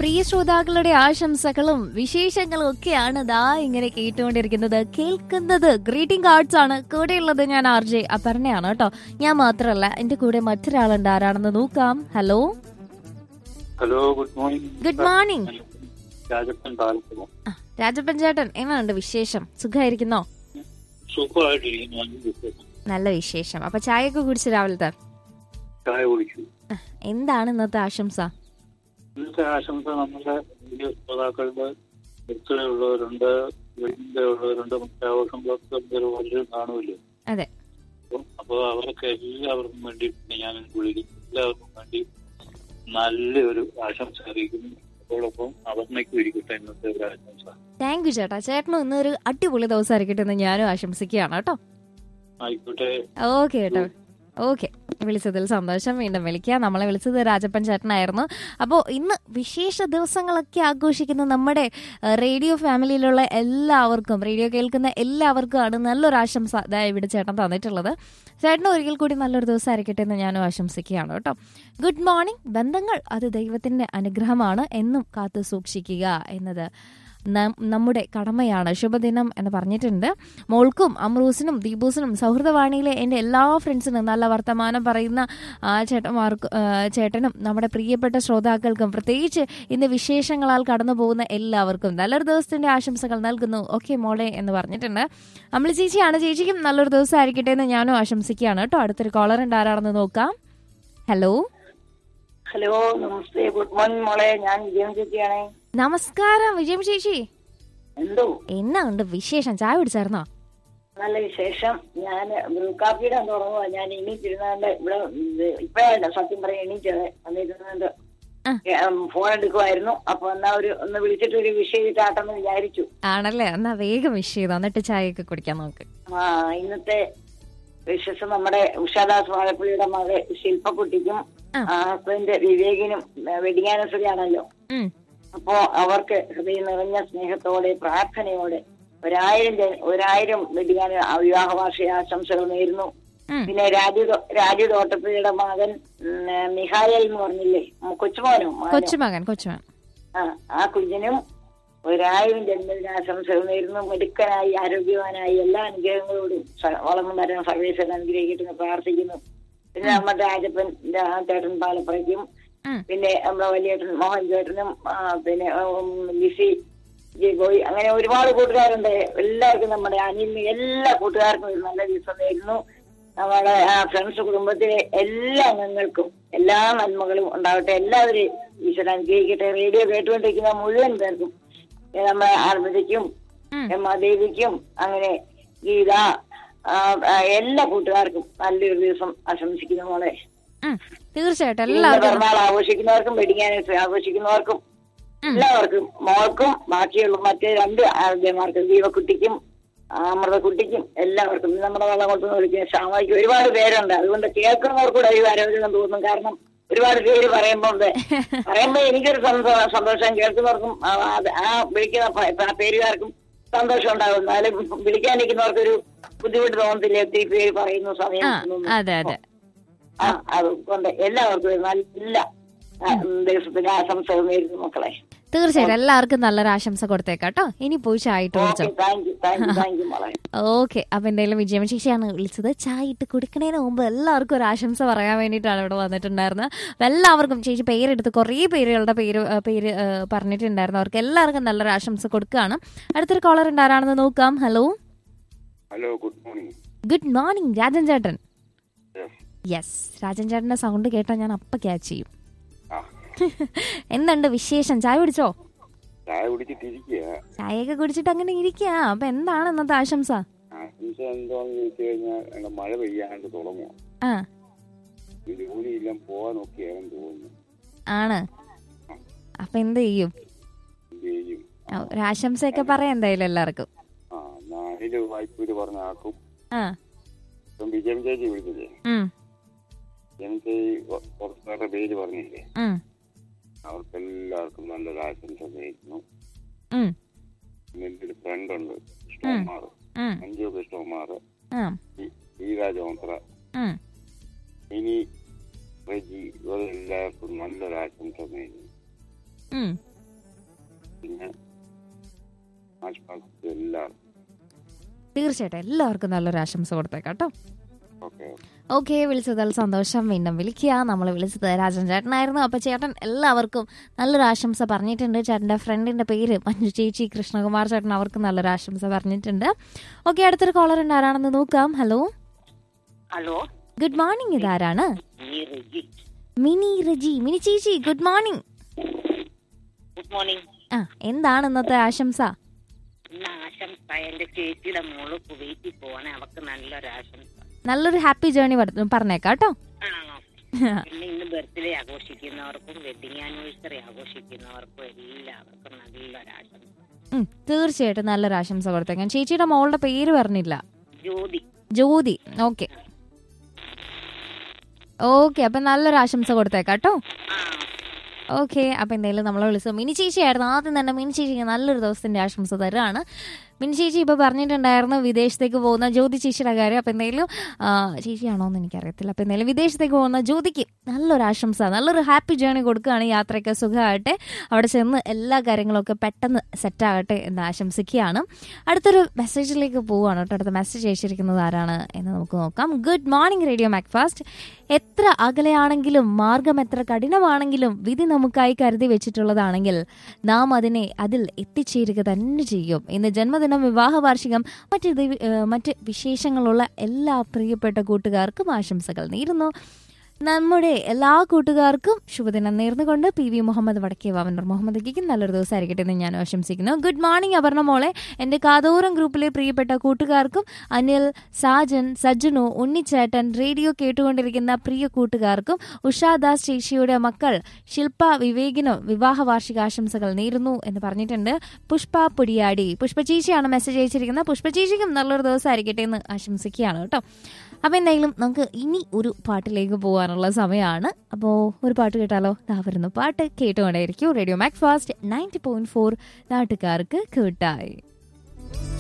പ്രിയ ശ്രോതാക്കളുടെ ആശംസകളും വിശേഷങ്ങളും ഒക്കെയാണ് ദാ ഇങ്ങനെ കേട്ടുകൊണ്ടിരിക്കുന്നത് കേൾക്കുന്നത് ഗ്രീറ്റിംഗ് കാർഡ്സ് ആണ് കൂടെയുള്ളത് ഞാൻ ആർ ജെ അപർണയാണ് കേട്ടോ ഞാൻ മാത്രമല്ല എന്റെ കൂടെ മറ്റൊരാളുണ്ട് ആരാണെന്ന് നോക്കാം hello hello good morning good morning Rajappan Palappuzha Rajappan ചേട്ടൻ എങ്ങനെയുണ്ട് വിശേഷം സുഖമായിരിക്കുന്നോ സുഖമായിട്ടിരിക്കുന്നു നല്ല വിശേഷം നല്ല വിശേഷം അപ്പൊ ചായയൊക്കെ കുടിച്ച് രാവിലത്തെ ചായ കുടിച്ചു എന്താണ് ഇന്നത്തെ ആശംസ ഇന്നത്തെ ആശംസ നമ്മുടെ വലിയ ശ്രോതാക്കളുടെ ബർത്ത്ഡേ ഉള്ളവരുണ്ട് വെഡിങ് ഉള്ളവരുണ്ട് മറ്റാവശ്യങ്ങളൊക്കെ വളരെ കാണുമല്ലോ അതെ അപ്പം അപ്പോൾ അവർക്ക് എല്ലാവർക്കും വേണ്ടി ഞാൻ വിളിക്കും എല്ലാവർക്കും വേണ്ടി നല്ലൊരു ആശംസ അറിയിക്കുന്നു അതോടൊപ്പം അവർമ്മയ്ക്കും ഇരിക്കട്ടെ ഇന്നത്തെ ഒരു ആശംസ താങ്ക് യു ചേട്ടാ ചേട്ടനും ഇന്നൊരു അടിപൊളി ദിവസമായിരിക്കട്ടെ എന്ന് ഞാനും ആശംസിക്കുകയാണ് കേട്ടോ ആയിക്കോട്ടെ ഓക്കെ കേട്ടോ ഓക്കെ വിളിച്ചതിൽ സന്തോഷം വീണ്ടും വിളിക്കുക നമ്മളെ വിളിച്ചത് രാജപ്പൻ ചേട്ടനായിരുന്നു അപ്പോൾ ഇന്ന് വിശേഷ ദിവസങ്ങളൊക്കെ ആഘോഷിക്കുന്ന നമ്മുടെ ഏഹ്, റേഡിയോ ഫാമിലിയിലുള്ള എല്ലാവർക്കും റേഡിയോ കേൾക്കുന്ന എല്ലാവർക്കുമാണ് നല്ലൊരു ആശംസ ദാ ഇവിടെ ചേട്ടൻ തന്നിട്ടുള്ളത് ചേട്ടന് ഒരിക്കൽ കൂടി നല്ലൊരു ദിവസം ആയിരിക്കട്ടെ എന്ന് ഞാനും ആശംസിക്കുകയാണ് കേട്ടോ ഗുഡ് മോർണിംഗ് ബന്ധങ്ങൾ അത് ദൈവത്തിന്റെ അനുഗ്രഹമാണ് എന്നും കാത്തു സൂക്ഷിക്കുക എന്നത് നം- നമ്മുടെ കടമയാണ് ശുഭദിനം എന്ന് പറഞ്ഞിട്ടുണ്ട് മോൾക്കും അമ്രൂസിനും ദീപൂസിനും സൗഹൃദവാണിയിലെ എൻ്റെ എല്ലാ ഫ്രണ്ട്സിനും നല്ല വർത്തമാനം പറയുന്ന ആ ചേട്ടന്മാർക്ക് ആ, ചേട്ടനും നമ്മുടെ പ്രിയപ്പെട്ട ശ്രോതാക്കൾക്കും പ്രത്യേകിച്ച് ഇന്ന് വിശേഷങ്ങളാൽ കടന്നു പോകുന്ന എല്ലാവർക്കും നല്ലൊരു ദിവസത്തിന്റെ ആശംസകൾ നൽകുന്നു ഓക്കെ മോളെ എന്ന് പറഞ്ഞിട്ടുണ്ട് അമ്പിളി ചേച്ചിയാണ് ചേച്ചിക്കും നല്ലൊരു ദിവസം ആയിരിക്കട്ടെ എന്ന് ഞാനും ആശംസിക്കുകയാണ് കേട്ടോ അടുത്തൊരു കോളർ ഉണ്ട് ആരാണെന്ന് നോക്കാം hello hello namaste good morning മോളെ ഞാൻ വിജയം ചേച്ചിയാണേ നമസ്കാരം വിജയം ചേച്ചി എന്തോ എന്നാ ഉണ്ട് വിശേഷം ചായ കുടിച്ചായിരുന്നോ നല്ല വിശേഷം ഞാൻ കാപ്പിയുടെ തുടങ്ങുക ഞാൻ എണീറ്റിരുന്നാണ്ട് ഇവിടെ ഇത് ഇപ്പഴല്ല സത്യം പറയാൻ എണീറ്റത് വന്നിരുന്നുണ്ട് ആ. ഫോൺ എടുക്കുമായിരുന്നു അപ്പൊ എന്നാ ഒരു ഒന്ന് വിളിച്ചിട്ട് ഒരു വിഷയം ഇട്ടാട്ടെന്ന് വിചാരിച്ചു ആണല്ലേ എന്നാ വേഗം വിഷ് ചെയ്തോ എന്നിട്ട് ചായയൊക്കെ കുടിക്കാൻ നോക്ക് ആ ഇന്നത്തെ വിശേഷം നമ്മുടെ ഉഷാദാസ് വാഴപ്പള്ളിയുടെ മകൾ ശില്പക്കുട്ടിക്കും ആ. ഹസ്ബൻഡ് വിവേകിനും വെഡിങ് ആനിവേഴ്സറി ആണല്ലോ ഉം. അപ്പോ അവർക്ക് ഹൃദയം നിറഞ്ഞ സ്നേഹത്തോടെ പ്രാർത്ഥനയോടെ ഒരായിരം ജന- ഒരായിരം വെടിയാൻ വിവാഹ വാർഷിക ആശംസകൾ നേരുന്നു ഉം. പിന്നെ രാജു ദോ- രാജു തോട്ടപ്പള്ളിയുടെ മകൻ ഉം, മിഹായൽ എന്ന് പറഞ്ഞില്ലേ ഉം, കൊച്ചുമോനോ മകനോ? കൊച്ചുമകൻ കൊച്ചുമകൻ ആ ആ കുഞ്ഞിനും ഒരായിരം ജന്മദിനാശംസകൾ നേരുന്നു മിടുക്കനായി ആരോഗ്യവാനായി എല്ലാ അനുഗ്രഹങ്ങളോടും സ- വളർന്നു വരാൻ സർവേശ്വരൻ അനുഗ്രഹിക്കട്ടെന്ന് പ്രാർത്ഥിക്കുന്നു പിന്നെ നമ്മുടെ രാജപ്പൻ രാ- ചേട്ടൻ പാലപ്പുറയ്ക്കും ഉം. പിന്നെ നമ്മുടെ വലിയേട്ടൻ മോഹൻ ചേട്ടനും ആ, പിന്നെ ഉം, ലിസി ജയബോയ് അങ്ങനെ ഒരുപാട് കൂട്ടുകാരുണ്ട് എല്ലാവർക്കും നമ്മുടെ അനിലിന് എല്ലാ കൂട്ടുകാർക്കും ഒരു നല്ല ദിവസം നേരുന്നു നമ്മുടെ ഫ്രണ്ട്സ് കുടുംബത്തിലെ എല്ലാ അംഗങ്ങൾക്കും എല്ലാ നന്മകളും ഉണ്ടാവട്ടെ എല്ലാവരെയും ഈശ്വരൻ അനുഗ്രഹിക്കട്ടെ റേഡിയോ കേട്ടുകൊണ്ടിരിക്കുന്ന മുഴുവൻ പേർക്കും ഏ, നമ്മുടെ ആർമിതയ്ക്കും ഉം. ദേവിക്കും അങ്ങനെ ഗീത ആ, ആ, എല്ലാ കൂട്ടുകാർക്കും നല്ലൊരു ദിവസം ആശംസിക്കുന്നു മോളെ ഉം. തീർച്ചയായിട്ടും ഇന്ന് എല്ലാവർക്കും പിറന്നാൾ ആഘോഷിക്കുന്നവർക്കും വെഡിങ് ആനിവേഴ്സറി ആഘോഷിക്കുന്നവർക്കും എല്ലാവർക്കും മോൾക്കും ബാക്കിയുള്ള മറ്റേ രണ്ട് ആദ്യമാർക്കും ദീപക്കുട്ടിക്കും അമൃതക്കുട്ടിക്കും എല്ലാവർക്കും ഇന്ന് നമ്മുടെ വെള്ളം കൊണ്ടുവന്ന് വിളിക്കുന്ന ശ്യാമയ്ക്ക് ഒരുപാട് പേരുണ്ട് അതുകൊണ്ട് കേൾക്കുന്നവർക്കൂടെ ഒരു അരോചകം തോന്നും കാരണം ഒരുപാട് പേര് പറയുമ്പോൾ ദേ, പറയുമ്പോ എനിക്കൊരു സന്തോ- സന്തോഷം കേൾക്കുന്നവർക്കും ആ, അത് ആ വിളിക്കുന്ന പ- ആ പേരുകാർക്കും സന്തോഷം ഉണ്ടാകും എന്നാലും വിളിക്കാനിരിക്കുന്നവർക്കൊരു ബുദ്ധിമുട്ട് തോന്നത്തില്ല ഒത്തിരി പേര് പറയുന്ന സമയം ആ ഒന്നും. അതെ അതെ ആ അതുകൊണ്ട് എല്ലാവർക്കും ഒരു നല്ല ആ, ദിവസത്തിന്റെ ആശംസകൾ നേരുന്നു മക്കളെ തീർച്ചയായിട്ടും എല്ലാവർക്കും നല്ലൊരു ആശംസ കൊടുത്തേക്കാട്ടോ ഇനി പോയി ചായ ഇട്ട് കുടിച്ചോ okay thank you thank you thank you മോളെ ഓക്കെ അപ്പൊ എന്തായാലും വിജയമ ശേഷിയാണ് വിളിച്ചത് ചായ ഇട്ട് കുടിക്കണേന് മുമ്പ് എല്ലാവർക്കും ഒരു ആശംസ പറയാൻ വേണ്ടിയിട്ടാണ് ഇവിടെ വന്നിട്ടുണ്ടായിരുന്നത് അപ്പൊ എല്ലാവർക്കും ചേച്ചി പേരെടുത്ത് കുറേ പേരുകളുടെ പേര് ആ, പേര് ആ, പറഞ്ഞിട്ടുണ്ടായിരുന്നു അവർക്ക് എല്ലാവർക്കും നല്ലൊരു ആശംസ കൊടുക്കുകയാണ് അടുത്തൊരു കോളർ ഉണ്ട് ആരാണെന്ന് നോക്കാം hello hello good morning good morning Rajan ചേട്ടൻ Yes. യെസ് രാജൻ ചേട്ടന്റെ സൗണ്ട് കേട്ടാൽ ഞാൻ അപ്പ ക്യാച്ച് ചെയ്യും ആ എന്തുണ്ട് വിശേഷം ചായ കുടിച്ചോ ചായ കുടിച്ചിട്ടിരിക്കുക ചായയൊക്കെ കുടിച്ചിട്ട് അങ്ങനെ ഇരിക്കുക അപ്പൊ എന്താണ് ഇന്നത്തെ ആശംസ ആശംസ എന്താന്ന് ചോദിച്ചു കഴിഞ്ഞാൽ ഇവിടെ മഴ പെയ്യാണ്ട് തുടങ്ങുക ആ ജോലിയെല്ലാം പോകാൻ നോക്കിയാലും തോന്നുന്നു ആണ് അപ്പൊ എന്ത് ചെയ്യും എന്ത് ചെയ്യും ആ, ഒരു ആശംസയൊക്കെ പറയാം എന്തായാലും എല്ലാവർക്കും ആ നാലില് വായ്പൂര് പറഞ്ഞ ആക്കും ആ ഇപ്പം വിജയം ചേച്ചി വിളിച്ചില്ലേ ഉം, വിജയം ചേച്ചി കൊ- കുറച്ച് പേരുടെ പേര് പറഞ്ഞില്ലേ ഉം, അവർക്കെല്ലാവർക്കും നല്ലൊരു ആശംസ നേരുന്നു ഉം, പിന്നെ എൻ്റെ ഒരു ഫ്രണ്ട് ഉണ്ട് കൃഷ്ണകുമാർ ഉം, മഞ്ജു കൃഷ്ണകുമാർ ആ, ഗീതാ ജോത്ര ഉം. ഇനി റെജി ഇവരെല്ലാവർക്കും നല്ലൊരു ആശംസ നേരുന്നു ഉം. പിന്നെ ആശ്വാസം എല്ലാവരും തീർച്ചയായിട്ടും എല്ലാവർക്കും നല്ലൊരു ആശംസ കൊടുത്തേക്കാം കേട്ടോ ഓക്കെ ഓക്കെ വിളിച്ചതിൽ സന്തോഷം വീണ്ടും വിളിക്കുക നമ്മൾ വിളിച്ചത് രാജൻ ചേട്ടനായിരുന്നു അപ്പോൾ ചേട്ടൻ എല്ലാവർക്കും നല്ലൊരു ആശംസ പറഞ്ഞിട്ടുണ്ട് ചേട്ടൻ്റെ ഫ്രണ്ടിൻ്റെ പേര് മഞ്ജു ചേച്ചി കൃഷ്ണകുമാർ ചേട്ടൻ അവർക്ക് നല്ലൊരു ആശംസ പറഞ്ഞിട്ടുണ്ട് ഓക്കെ അടുത്തൊരു കോളർ ഉണ്ട് ആരാണെന്ന് നോക്കാം ഹലോ ഹലോ ഗുഡ് മോർണിംഗ് ഇതാരാണ് ഈ റെജി മിനി റജി മിനി ചേച്ചി ഗുഡ് മോർണിംഗ് ഗുഡ് മോർണിംഗ് ആ എന്താണ് ഇന്നത്തെ ആശംസ ഇന്ന് ആശംസ എന്റെ ചേച്ചിയുടെ മോള് കുവൈറ്റിൽ പോവാണ് അവർക്ക് നല്ലൊരു ആശംസ നല്ലൊരു ഹാപ്പി ജേണി പറഞ്ഞേക്കാം കേട്ടോ ആണോ പിന്നെ ഇന്ന് ബർത്ത്ഡേ ആഘോഷിക്കുന്നവർക്കും വെഡിങ് ആനിവേഴ്സറി ആഘോഷിക്കുന്നവർക്കും എല്ലാവർക്കും നല്ലൊരു ആശംസ ഉം, തീർച്ചയായിട്ടും നല്ലൊരു ആശംസ കൊടുത്തേക്കാം ചേച്ചിയുടെ മോളുടെ പേര് പറഞ്ഞില്ല ജ്യോതി ജ്യോതി ഓക്കെ ഓക്കെ അപ്പൊ നല്ലൊരു ആശംസ കൊടുത്തേക്കാം കേട്ടോ ആ ഓക്കെ അപ്പൊ എന്തായാലും നമ്മളെ വിളിച്ചു മിനി ചേച്ചിയായിരുന്നു ആദ്യം തന്നെ മിനി ചേച്ചിക്ക് നല്ലൊരു ദിവസത്തിന്റെ ആശംസ തരാണ് മിനി ചേച്ചി ഇപ്പൊ പറഞ്ഞിട്ടുണ്ടായിരുന്നു വിദേശത്തേക്ക് പോകുന്ന ജ്യോതി ചേച്ചിയുടെ കാര്യം അപ്പൊ എന്തായാലും ആ, ചേച്ചിയാണോ എന്ന് എനിക്കറിയത്തില്ല അപ്പൊ എന്തായാലും വിദേശത്തേക്ക് പോകുന്ന ജ്യോതിക്ക് നല്ലൊരു ആശംസ നല്ലൊരു ഹാപ്പി ജേണി കൊടുക്കുകയാണ് യാത്രയൊക്കെ സുഖമാകട്ടെ അവിടെ ചെന്ന് എല്ലാ കാര്യങ്ങളൊക്കെ പെട്ടെന്ന് സെറ്റാകട്ടെ എന്ന് ആശംസിക്കുകയാണ് അടുത്തൊരു മെസ്സേജിലേക്ക് പോവുകയാണ് കേട്ടോ അടുത്ത മെസ്സേജ് അയച്ചിരിക്കുന്നത് ആരാണ് എന്ന് നമുക്ക് നോക്കാം ഗുഡ് മോർണിംഗ് റേഡിയോ മാക്ഫാസ്റ്റ് എത്ര അകലെയാണെങ്കിലും മാർഗം എത്ര കഠിനമാണെങ്കിലും വിധി നമുക്കായി കരുതി വെച്ചിട്ടുള്ളതാണെങ്കിൽ നാം അതിനെ അതിൽ എത്തിച്ചേരുക തന്നെ ചെയ്യും ഇന്ന് ജന്മദിനം വിവാഹ വാർഷികം മറ്റ് ദിവ- ഏഹ് മറ്റ് വിശേഷങ്ങളുള്ള എല്ലാ പ്രിയപ്പെട്ട കൂട്ടുകാർക്കും ആശംസകൾ നേരുന്നു നമ്മുടെ എല്ലാ കൂട്ടുകാർക്കും ശുഭദിനം നേർന്നുകൊണ്ട് പി വി മുഹമ്മദ് വടക്കേ വാവന്നൂർ മുഹമ്മദ് അക്കിക്കും നല്ലൊരു ദിവസം ആയിരിക്കട്ടെ എന്ന് ഞാൻ ആശംസിക്കുന്നു ഗുഡ് മോർണിംഗ് അപർണ മോളെ എൻ്റെ കാതോരം ഗ്രൂപ്പിലെ പ്രിയപ്പെട്ട കൂട്ടുകാർക്കും അനിൽ സാജൻ സജ്ജനു ഉണ്ണിച്ചേട്ടൻ റേഡിയോ കേട്ടുകൊണ്ടിരിക്കുന്ന പ്രിയ കൂട്ടുകാർക്കും ഉഷാദാസ് ചേച്ചിയുടെ മക്കൾ ശില്പ വിവേകിനും വിവാഹ വാർഷികാശംസകൾ നേരുന്നു എന്ന് പറഞ്ഞിട്ടുണ്ട് പുഷ്പ പൊടിയാടി പുഷ്പ ചേച്ചിയാണ് മെസ്സേജ് അയച്ചിരിക്കുന്നത് പുഷ്പ ചേച്ചിക്കും നല്ലൊരു ദിവസം ആയിരിക്കട്ടെ എന്ന് ആശംസിക്കുകയാണ് കേട്ടോ അപ്പോൾ എന്തായാലും നമുക്ക് ഇനി ഒരു പാട്ടിലേക്ക് പോകാനുള്ള സമയമാണ് അപ്പോൾ ഒരു പാട്ട് കേട്ടാലോ ദാ വരുന്നു പാട്ട് കേട്ടുകൊണ്ടേയിരിക്കും radio Mac Fast ninety point four നാട്ടുകാർക്ക് കൂട്ടായി